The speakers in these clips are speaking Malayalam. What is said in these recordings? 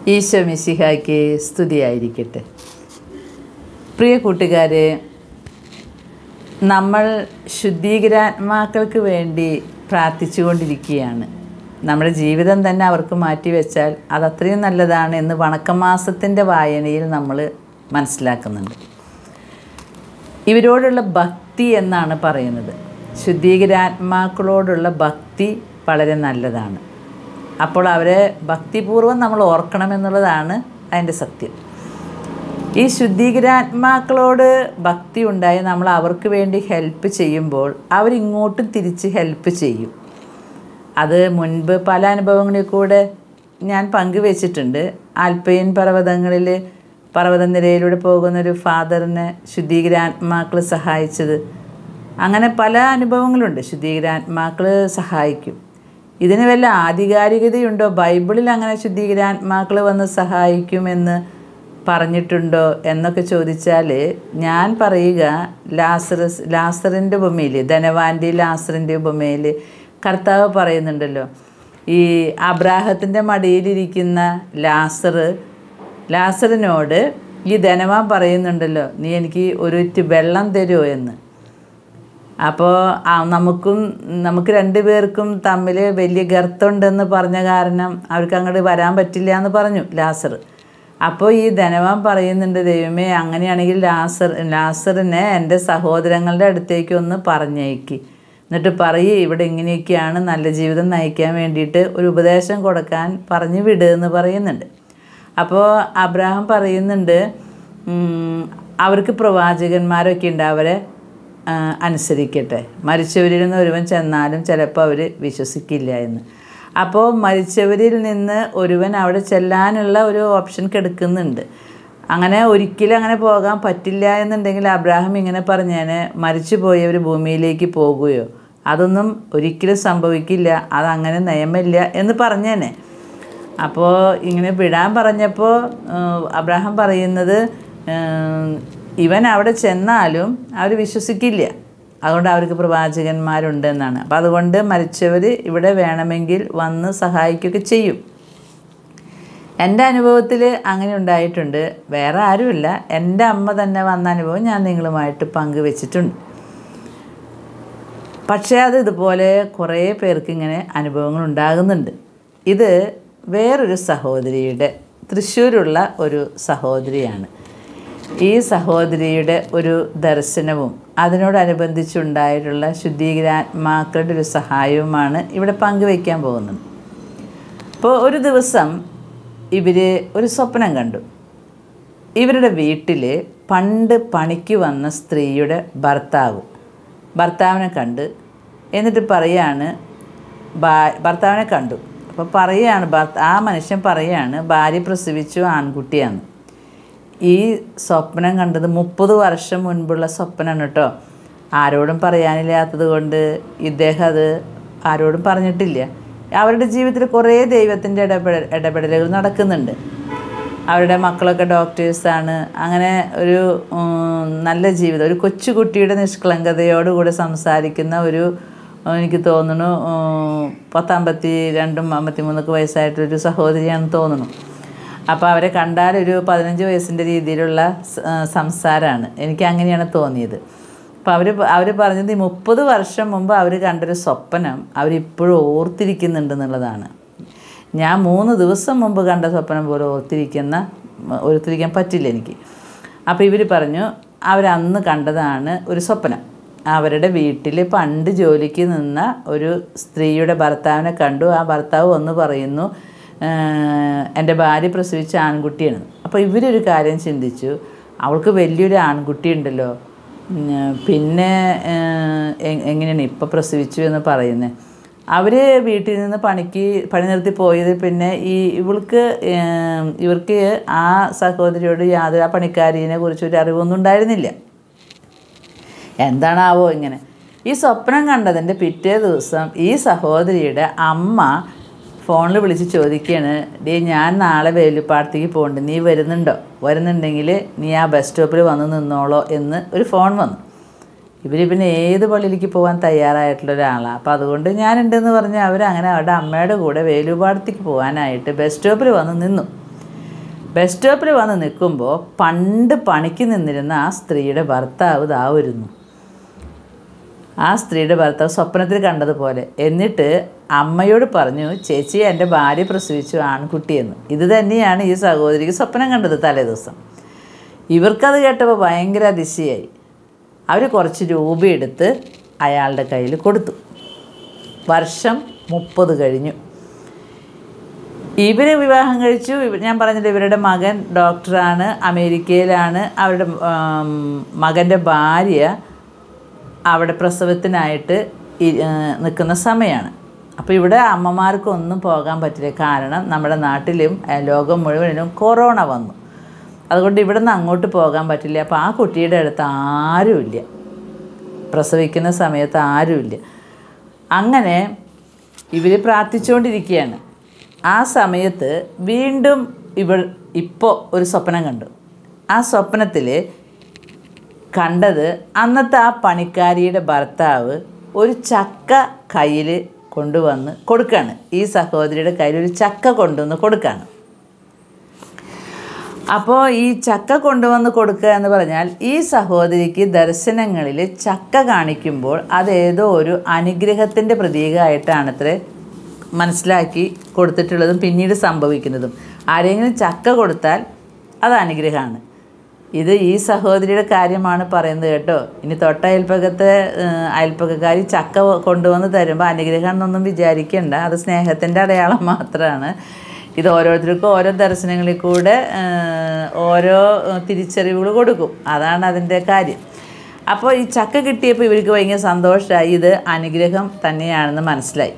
ഈശോ മിശിഹായ്ക്ക് സ്തുതിയായിരിക്കട്ടെ പ്രിയ കൂട്ടുകാരെ നമ്മൾ ശുദ്ധീകരാത്മാക്കൾക്ക് വേണ്ടി പ്രാർത്ഥിച്ചുകൊണ്ടിരിക്കുകയാണ് നമ്മുടെ ജീവിതം തന്നെ അവർക്ക് മാറ്റിവെച്ചാൽ അത് അത്രയും നല്ലതാണ് എന്ന് വണക്കമാസത്തിൻ്റെ വായനയിൽ നമ്മൾ മനസ്സിലാക്കുന്നുണ്ട് ഇവരോടുള്ള ഭക്തി എന്നാണ് പറയുന്നത് ശുദ്ധീകരാത്മാക്കളോടുള്ള ഭക്തി വളരെ നല്ലതാണ് അപ്പോൾ അവരെ ഭക്തിപൂർവ്വം നമ്മൾ ഓർക്കണമെന്നുള്ളതാണ് അതിൻ്റെ സത്യം ഈ ശുദ്ധീകരാത്മാക്കളോട് ഭക്തി ഉണ്ടായി നമ്മൾ അവർക്ക് വേണ്ടി ഹെൽപ്പ് ചെയ്യുമ്പോൾ അവരിങ്ങോട്ടും തിരിച്ച് ഹെൽപ്പ് ചെയ്യും അത് മുൻപ് പല അനുഭവങ്ങളിൽ കൂടെ ഞാൻ പങ്കുവച്ചിട്ടുണ്ട് ആൽപ്പയൻ പർവ്വതങ്ങളിൽ പർവ്വതനിരയിലൂടെ പോകുന്നൊരു ഫാദറിനെ ശുദ്ധീകരാത്മാക്കൾ സഹായിച്ചത് അങ്ങനെ പല അനുഭവങ്ങളുണ്ട് ശുദ്ധീകരാത്മാക്കൾ സഹായിക്കും ഇതിന് വല്ല ആധികാരികതയുണ്ടോ ബൈബിളിൽ അങ്ങനെ ശുദ്ധീകരാത്മാക്കൾ വന്ന് സഹായിക്കുമെന്ന് പറഞ്ഞിട്ടുണ്ടോ എന്നൊക്കെ ചോദിച്ചാൽ ഞാൻ പറയുക ലാസറസ് ലാസറിൻ്റെ ഉപമയിൽ ധനവാൻ്റെ ലാസറിൻ്റെ ഉപമയിൽ കർത്താവ് പറയുന്നുണ്ടല്ലോ ഈ അബ്രാഹത്തിൻ്റെ മടിയിലിരിക്കുന്ന ലാസർ ലാസറിനോട് ഈ ധനവാൻ പറയുന്നുണ്ടല്ലോ നീ എനിക്ക് ഒരു ഇറ്റ് വെള്ളം തരുമോ എന്ന് അപ്പോൾ നമുക്കും നമുക്ക് രണ്ടു പേർക്കും തമ്മിൽ വലിയ ഗർത്തമുണ്ടെന്ന് പറഞ്ഞ കാരണം അവർക്ക് അങ്ങോട്ട് വരാൻ പറ്റില്ല എന്ന് പറഞ്ഞു ലാസർ അപ്പോൾ ഈ ധനവാൻ പറയുന്നുണ്ട് ദൈവമേ അങ്ങനെയാണെങ്കിൽ ലാസർ ലാസറിനെ എൻ്റെ സഹോദരങ്ങളുടെ അടുത്തേക്ക് ഒന്ന് പറഞ്ഞേക്ക് എന്നിട്ട് പറയ് ഇവിടെ ഇങ്ങനെയൊക്കെയാണ് നല്ല ജീവിതം നയിക്കാൻ വേണ്ടിയിട്ട് ഒരു ഉപദേശം കൊടുക്കാൻ പറഞ്ഞു വിട് എന്ന് പറയുന്നുണ്ട് അപ്പോൾ അബ്രാഹാം പറയുന്നുണ്ട് ഉം, അവർക്ക് പ്രവാചകന്മാരൊക്കെ ഉണ്ട് അവരെ ആ, അനുസരിക്കട്ടെ മരിച്ചവരിൽ നിന്ന് ഒരുവൻ ചെന്നാലും ചിലപ്പോൾ അവർ വിശ്വസിക്കില്ല എന്ന് അപ്പോൾ മരിച്ചവരിൽ നിന്ന് ഒരുവൻ അവിടെ ചെല്ലാനുള്ള ഒരു ഓപ്ഷൻ കിടക്കുന്നുണ്ട് അങ്ങനെ ഒരിക്കലും അങ്ങനെ പോകാൻ പറ്റില്ല എന്നുണ്ടെങ്കിൽ അബ്രാഹിം ഇങ്ങനെ പറഞ്ഞേനെ മരിച്ചു പോയവർ ഭൂമിയിലേക്ക് പോകുകയോ അതൊന്നും ഒരിക്കലും സംഭവിക്കില്ല അതങ്ങനെ നിയമമില്ല എന്ന് പറഞ്ഞേനെ അപ്പോൾ ഇങ്ങനെ വിടാൻ പറഞ്ഞപ്പോൾ അബ്രാഹാം പറയുന്നത് ഏഹ്, ഇവൻ അവിടെ ചെന്നാലും അവർ വിശ്വസിക്കില്ല അതുകൊണ്ട് അവർക്ക് പ്രവാചകന്മാരുണ്ട് എന്നാണ് അപ്പോൾ അതുകൊണ്ട് മരിച്ചവർ ഇവിടെ വേണമെങ്കിൽ വന്ന് സഹായിക്കുകയൊക്കെ ചെയ്യും എൻ്റെ അനുഭവത്തിൽ അങ്ങനെ ഉണ്ടായിട്ടുണ്ട് വേറെ ആരുമില്ല എൻ്റെ അമ്മ തന്നെ വന്ന അനുഭവം ഞാൻ നിങ്ങളുമായിട്ട് പങ്കുവെച്ചിട്ടുണ്ട് പക്ഷേ അത് ഇതുപോലെ കുറേ പേർക്ക് ഇങ്ങനെ അനുഭവങ്ങൾ ഉണ്ടാകുന്നുണ്ട് ഇത് വേറൊരു സഹോദരിയുടെ തൃശ്ശൂരുള്ള ഒരു സഹോദരിയാണ് ഈ സഹോദരിയുടെ ഒരു ദർശനവും അതിനോടനുബന്ധിച്ചുണ്ടായിട്ടുള്ള ശുദ്ധീകരാത്മാക്കളുടെ ഒരു സഹായവുമാണ് ഇവിടെ പങ്കുവയ്ക്കാൻ പോകുന്നത് അപ്പോൾ ഒരു ദിവസം ഇവർ ഒരു സ്വപ്നം കണ്ടു ഇവരുടെ വീട്ടിൽ പണ്ട് പണിക്ക് വന്ന സ്ത്രീയുടെ ഭർത്താവ് ഭർത്താവിനെ കണ്ട് എന്നിട്ട് പറയാണ് ഭാ ഭർത്താവിനെ കണ്ടു അപ്പോൾ പറയാണ് ഭർത്ത ആ മനുഷ്യൻ പറയാണ് ഭാര്യ പ്രസവിച്ചു ആൺകുട്ടിയാണ് ഈ സ്വപ്നം കണ്ടത് മുപ്പത് വർഷം മുൻപുള്ള സ്വപ്നമാണ് കേട്ടോ ആരോടും പറയാനില്ലാത്തത് കൊണ്ട് ഇദ്ദേഹം അത് ആരോടും പറഞ്ഞിട്ടില്ല അവരുടെ ജീവിതത്തിൽ കുറേ ദൈവത്തിൻ്റെ ഇടപെടൽ ഇടപെടലുകൾ നടക്കുന്നുണ്ട് അവരുടെ മക്കളൊക്കെ ഡോക്ടേഴ്സാണ് അങ്ങനെ ഒരു ഉം, നല്ല ജീവിതം ഒരു കൊച്ചുകുട്ടിയുടെ നിഷ്കളങ്കതയോടുകൂടി സംസാരിക്കുന്ന ഒരു ഉം, എനിക്ക് തോന്നുന്നു ഉം, പത്തമ്പത്തി രണ്ടും അമ്പത്തി മൂന്നൊക്കെ വയസ്സായിട്ടൊരു സഹോദരിയാണെന്ന് തോന്നുന്നു അപ്പോൾ അവരെ കണ്ടാൽ ഒരു പതിനഞ്ച് വയസ്സിൻ്റെ രീതിയിലുള്ള സ- ആ, സംസാരമാണ് എനിക്ക് അങ്ങനെയാണ് തോന്നിയത് അപ്പോൾ അവർ അവർ പറഞ്ഞത് ഈ മുപ്പത് വർഷം മുമ്പ് അവർ കണ്ടൊരു സ്വപ്നം അവരിപ്പോഴും ഓർത്തിരിക്കുന്നുണ്ട് എന്നുള്ളതാണ് ഞാൻ മൂന്ന് ദിവസം മുമ്പ് കണ്ട സ്വപ്നം പോലെ ഓർത്തിരിക്കുന്ന ഓർത്തിരിക്കാൻ പറ്റില്ല എനിക്ക് അപ്പോൾ ഇവർ പറഞ്ഞു അവരന്ന് കണ്ടതാണ് ഒരു സ്വപ്നം അവരുടെ വീട്ടിൽ പണ്ട് ജോലിക്ക് നിന്ന ഒരു സ്ത്രീയുടെ ഭർത്താവിനെ കണ്ടു ആ ഭർത്താവ് വന്ന് പറയുന്നു "ഏഹ്, എൻ്റെ ഭാര്യ പ്രസവിച്ച ആൺകുട്ടിയാണ് അപ്പോൾ ഇവരൊരു കാര്യം ചിന്തിച്ചു അവൾക്ക് വലിയൊരു ആൺകുട്ടി ഉണ്ടല്ലോ ഉം, പിന്നെ ഏഹ്, എ- എങ്ങനെയാണ് ഇപ്പം പ്രസവിച്ചു എന്ന് പറയുന്നത് അവർ വീട്ടിൽ നിന്ന് പണിക്ക് പണി നിർത്തി പോയത് പിന്നെ ഈ ഇവൾക്ക് ഏം, ഇവർക്ക് ആ സഹോദരിയോട് യാതൊരു ആ പണിക്കാരിനെ കുറിച്ച് ഒരു അറിവൊന്നും ഉണ്ടായിരുന്നില്ല എന്താണാവോ ഇങ്ങനെ ഈ സ്വപ്നം കണ്ടതിൻ്റെ പിറ്റേ ദിവസം ഈ സഹോദരിയുടെ അമ്മ ഫോണിൽ വിളിച്ച് ചോദിക്കുകയാണ് ഡേ ഞാൻ നാളെ വേലുപ്പാടത്തേക്ക് പോകുന്നുണ്ട് നീ വരുന്നുണ്ടോ വരുന്നുണ്ടെങ്കിൽ നീ ആ ബസ് സ്റ്റോപ്പിൽ വന്ന് നിന്നോളോ എന്ന് ഒരു ഫോൺ വന്നു ഇവർ പിന്നെ ഏത് പള്ളിയിലേക്ക് പോകാൻ തയ്യാറായിട്ടുള്ള ഒരാളാണ് അപ്പോൾ അതുകൊണ്ട് ഞാനുണ്ടെന്ന് പറഞ്ഞ് അവർ അങ്ങനെ അവരുടെ അമ്മയുടെ കൂടെ വേലുപാടത്തേക്ക് പോകാനായിട്ട് ബസ് സ്റ്റോപ്പിൽ വന്ന് നിന്നു ബസ് സ്റ്റോപ്പിൽ വന്ന് നിൽക്കുമ്പോൾ പണ്ട് പണിക്ക് നിന്നിരുന്ന ആ സ്ത്രീയുടെ ഭർത്താവ് ദാ വരുന്നു ആ സ്ത്രീയുടെ ഭർത്താവ് സ്വപ്നത്തിൽ കണ്ടതുപോലെ എന്നിട്ട് അമ്മയോട് പറഞ്ഞു ചേച്ചി എൻ്റെ ഭാര്യ പ്രസവിച്ചു ആൺകുട്ടിയെന്ന് ഇത് തന്നെയാണ് ഈ സഹോദരിക്ക് സ്വപ്നം കണ്ടത് തലേദിവസം ഇവർക്കത് കേട്ടപ്പോൾ ഭയങ്കര അതിശയായി അവർ കുറച്ച് രൂപയെടുത്ത് അയാളുടെ കയ്യിൽ കൊടുത്തു വർഷം മുപ്പത് കഴിഞ്ഞു ഇവർ വിവാഹം കഴിച്ചു ഇവ- ഞാൻ പറഞ്ഞില്ല ഇവരുടെ മകൻ ഡോക്ടറാണ് അമേരിക്കയിലാണ് അവരുടെ ആം, മകൻ്റെ ഭാര്യ അവിടെ പ്രസവത്തിനായിട്ട് ഇ- ഏ, നിൽക്കുന്ന സമയമാണ് അപ്പോൾ ഇവിടെ അമ്മമാർക്കൊന്നും പോകാൻ പറ്റില്ല കാരണം നമ്മുടെ നാട്ടിലും ഏ, ലോകം മുഴുവനും കൊറോണ വന്നു അതുകൊണ്ട് ഇവിടെ നിന്ന് അങ്ങോട്ട് പോകാൻ പറ്റില്ല അപ്പോൾ ആ കുട്ടിയുടെ അടുത്ത് ആരുമില്ല പ്രസവിക്കുന്ന സമയത്ത് ആരുമില്ല അങ്ങനെ ഇവർ പ്രാർത്ഥിച്ചുകൊണ്ടിരിക്കുകയാണ് ആ സമയത്ത് വീണ്ടും ഇവൾ ഇപ്പോൾ ഒരു സ്വപ്നം കണ്ടു ആ സ്വപ്നത്തിൽ കണ്ടത് അന്നത്തെ ആ പണിക്കാരിയുടെ ഭർത്താവ് ഒരു ചക്ക കയ്യിൽ കൊണ്ടുവന്ന് കൊടുക്കുകയാണ് ഈ സഹോദരിയുടെ കയ്യിൽ ഒരു ചക്ക കൊണ്ടുവന്ന് കൊടുക്കുകയാണ് അപ്പോൾ ഈ ചക്ക കൊണ്ടുവന്ന് കൊടുക്കുക എന്ന് പറഞ്ഞാൽ ഈ സഹോദരിക്ക് ദർശനങ്ങളിൽ ചക്ക കാണിക്കുമ്പോൾ അതേതോ ഒരു അനുഗ്രഹത്തിൻ്റെ പ്രതീകമായിട്ടാണത്രേ മനസ്സിലാക്കി കൊടുത്തിട്ടുള്ളതും പിന്നീട് സംഭവിക്കുന്നതും ആരെങ്കിലും ചക്ക കൊടുത്താൽ അത് അനുഗ്രഹമാണ് ഇത് ഈ സഹോദരിയുടെ കാര്യമാണ് പറയുന്നത് കേട്ടോ ഇനി തൊട്ട അയൽപ്പക്കത്തെ ഏഹ്, അയൽപ്പക്കക്കാരി ചക്ക കൊണ്ടുവന്ന് തരുമ്പോൾ അനുഗ്രഹം എന്നൊന്നും വിചാരിക്കേണ്ട അത് സ്നേഹത്തിൻ്റെ അടയാളം മാത്രമാണ് ഇത് ഓരോരുത്തർക്കും ഓരോ ദർശനങ്ങളിൽ കൂടെ ഏഹ്, ഓരോ ഏഹ്, തിരിച്ചറിവുകൾ കൊടുക്കും അതാണ് അതിൻ്റെ കാര്യം അപ്പോൾ ഈ ചക്ക കിട്ടിയപ്പോൾ ഇവർക്ക് ഭയങ്കര സന്തോഷമായി ഇത് അനുഗ്രഹം തന്നെയാണെന്ന് മനസ്സിലായി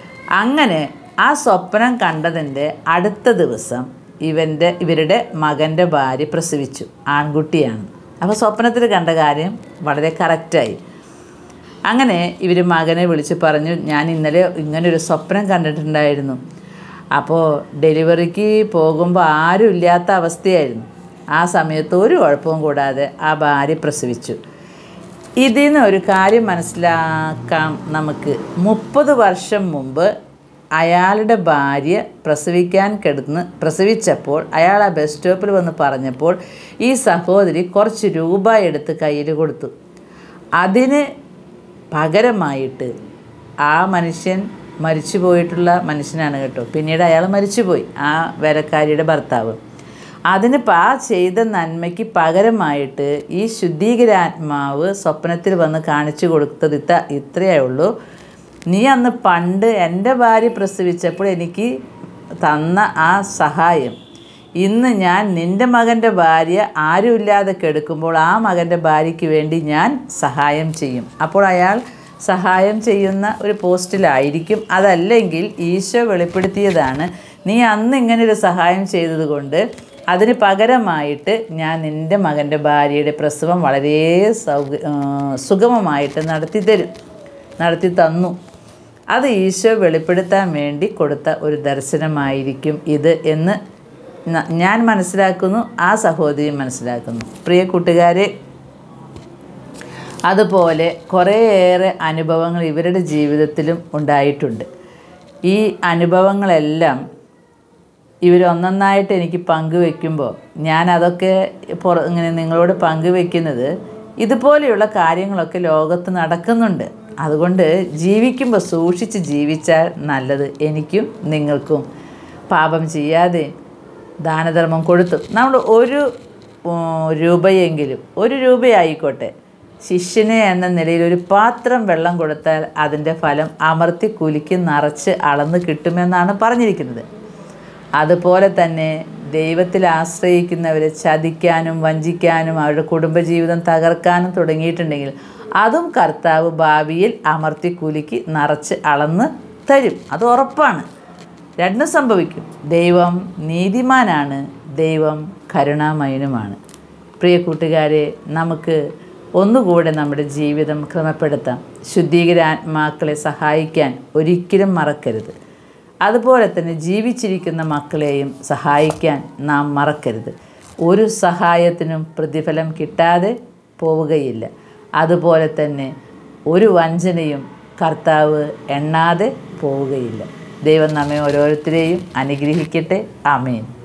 അങ്ങനെ ആ സ്വപ്നം കണ്ടതിൻ്റെ അടുത്ത ദിവസം ഇവൻ്റെ ഇവരുടെ മകൻ്റെ ഭാര്യ പ്രസവിച്ചു ആൺകുട്ടിയാണ് അപ്പോൾ സ്വപ്നത്തിൽ കണ്ട കാര്യം വളരെ കറക്റ്റായി അങ്ങനെ ഇവർ മകനെ വിളിച്ച് പറഞ്ഞു ഞാൻ ഇന്നലെ ഇങ്ങനൊരു സ്വപ്നം കണ്ടിട്ടുണ്ടായിരുന്നു അപ്പോൾ ഡെലിവറിക്ക് പോകുമ്പോൾ ആരും ഇല്ലാത്ത അവസ്ഥയായിരുന്നു ആ സമയത്ത് ഒരു കുഴപ്പവും കൂടാതെ ആ ഭാര്യ പ്രസവിച്ചു ഇതിൽ നിന്ന് ഒരു കാര്യം മനസ്സിലാക്കാം നമുക്ക് മുപ്പത് വർഷം മുമ്പ് അയാളുടെ ഭാര്യ പ്രസവിക്കാൻ കിടന്ന് പ്രസവിച്ചപ്പോൾ അയാൾ ആ ബസ് സ്റ്റോപ്പിൽ വന്ന് പറഞ്ഞപ്പോൾ ഈ സഹോദരി കുറച്ച് രൂപ എടുത്ത് കയ്യിൽ കൊടുത്തു അതിന് പകരമായിട്ട് ആ മനുഷ്യൻ മരിച്ചു പോയിട്ടുള്ള മനുഷ്യനാണ് കേട്ടോ പിന്നീട് അയാൾ മരിച്ചുപോയി ആ വേലക്കാരിയുടെ ഭർത്താവ് അതിന് പാ ചെയ്ത നന്മയ്ക്ക് പകരമായിട്ട് ഈ ശുദ്ധീകരാത്മാവ് സ്വപ്നത്തിൽ വന്ന് കാണിച്ചു കൊടുത്തത് ഇത്ത ഇത്രയേ ഉള്ളൂ നീ അന്ന് പണ്ട് എൻ്റെ ഭാര്യ പ്രസവിച്ചപ്പോൾ എനിക്ക് തന്ന ആ സഹായം ഇന്ന് ഞാൻ നിൻ്റെ മകൻ്റെ ഭാര്യ ആരുമില്ലാതെ കെടുക്കുമ്പോൾ ആ മകൻ്റെ ഭാര്യയ്ക്ക് വേണ്ടി ഞാൻ സഹായം ചെയ്യും അപ്പോൾ അയാൾ സഹായം ചെയ്യുന്ന ഒരു പോസ്റ്റിലായിരിക്കും അതല്ലെങ്കിൽ ഈശോ വെളിപ്പെടുത്തിയതാണ് നീ അന്ന് ഇങ്ങനെ ഒരു സഹായം ചെയ്തതുകൊണ്ട് അതിന് പകരമായിട്ട് ഞാൻ നിൻ്റെ മകൻ്റെ ഭാര്യയുടെ പ്രസവം വളരെ സൗക ആ, സുഗമമായിട്ട് നടത്തി തരും നടത്തി തന്നു അത് ഈശോ വെളിപ്പെടുത്താൻ വേണ്ടി കൊടുത്ത ഒരു ദർശനമായിരിക്കും ഇത് എന്ന് ന- ഞാൻ മനസ്സിലാക്കുന്നു ആ സഹോദരി മനസ്സിലാക്കുന്നു പ്രിയ കൂട്ടുകാരെ അതുപോലെ കുറേയേറെ അനുഭവങ്ങൾ ഇവരുടെ ജീവിതത്തിലും ഉണ്ടായിട്ടുണ്ട് ഈ അനുഭവങ്ങളെല്ലാം ഇവരൊന്നൊന്നായിട്ട് എനിക്ക് പങ്കുവെക്കുമ്പോൾ ഞാൻ അതൊക്കെ പുറ ഇങ്ങനെ നിങ്ങളോട് പങ്കുവെക്കുന്നത് ഇതുപോലെയുള്ള കാര്യങ്ങളൊക്കെ ലോകത്ത് നടക്കുന്നുണ്ട് അതുകൊണ്ട് ജീവിക്കുമ്പോൾ സൂക്ഷിച്ച് ജീവിച്ചാൽ നല്ലത് എനിക്കും നിങ്ങൾക്കും പാപം ചെയ്യാതെ ദാനധർമ്മം കൊടുത്തു നമ്മൾ ഒരു ഉം, രൂപയെങ്കിലും ഒരു രൂപയായിക്കോട്ടെ ശിഷ്യനെ എന്ന നിലയിൽ ഒരു പാത്രം വെള്ളം കൊടുത്താൽ അതിൻ്റെ ഫലം അമർത്തി കുലുക്കി നിറച്ച് അളന്ന് കിട്ടുമെന്നാണ് പറഞ്ഞിരിക്കുന്നത് അതുപോലെ തന്നെ ദൈവത്തിൽ ആശ്രയിക്കുന്നവരെ ചതിക്കാനും വഞ്ചിക്കാനും അവരുടെ കുടുംബജീവിതം തകർക്കാനും തുടങ്ങിയിട്ടുണ്ടെങ്കിൽ അതും കർത്താവ് ഭാവിയിൽ അമർത്തി കുലുക്കി നിറച്ച് അളന്ന് തരും അത് ഉറപ്പാണ് രണ്ടും സംഭവിക്കും ദൈവം നീതിമാനാണ് ദൈവം കരുണാമയനുമാണ് പ്രിയ കൂട്ടുകാരെ നമുക്ക് ഒന്നുകൂടെ നമ്മുടെ ജീവിതം ക്രമപ്പെടുത്താം ശുദ്ധീകരാത്മാക്കളെ സഹായിക്കാൻ ഒരിക്കലും മറക്കരുത് അതുപോലെ തന്നെ ജീവിച്ചിരിക്കുന്ന മക്കളെയും സഹായിക്കാൻ നാം മറക്കരുത് ഒരു സഹായത്തിനും പ്രതിഫലം കിട്ടാതെ പോവുകയില്ല അതുപോലെ തന്നെ ഒരു വഞ്ചനയും കർത്താവ് എണ്ണാതെ പോവുകയില്ല ദൈവം നമ്മെ ഓരോരുത്തരെയും അനുഗ്രഹിക്കട്ടെ ആമേൻ